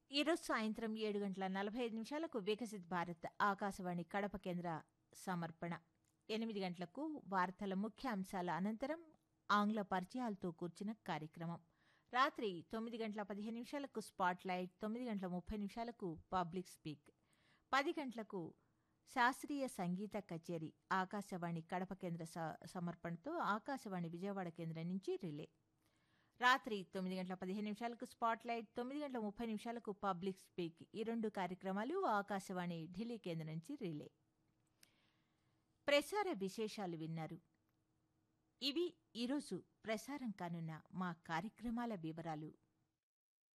ఈరోజు సాయంత్రం ఏడు గంటల నలభై ఐదు నిమిషాలకు వికసిత్ భారత్ ఆకాశవాణి కడప కేంద్ర సమర్పణ ఎనిమిది గంటలకు వార్తల ముఖ్య అంశాల అనంతరం ఆంగ్ల పరిచయాలతో కూర్చిన కార్యక్రమం రాత్రి తొమ్మిది గంటల పదిహేను నిమిషాలకు స్పాట్ లైట్ తొమ్మిది గంటల ముప్పై నిమిషాలకు పబ్లిక్ స్పీక్ పది గంటలకు శాస్త్రీయ సంగీత కచేరీ ఆకాశవాణి కడప కేంద్ర స- సమర్పణతో ఆకాశవాణి విజయవాడ కేంద్రం నుంచి రిలే రాత్రి తొమ్మిది గంటల పదిహేను నిమిషాలకు స్పాట్ లైట్ తొమ్మిది గంటల ముప్పై నిమిషాలకు పబ్లిక్ స్పీక్ ఈ రెండు కార్యక్రమాలు ఆకాశవాణి ఢిల్లీ కేంద్రం నుంచి రిలే ప్రసార విశేషాలు విన్నారు ఇవి ఈరోజు ప్రసారం కానున్న మా కార్యక్రమాల వివరాలు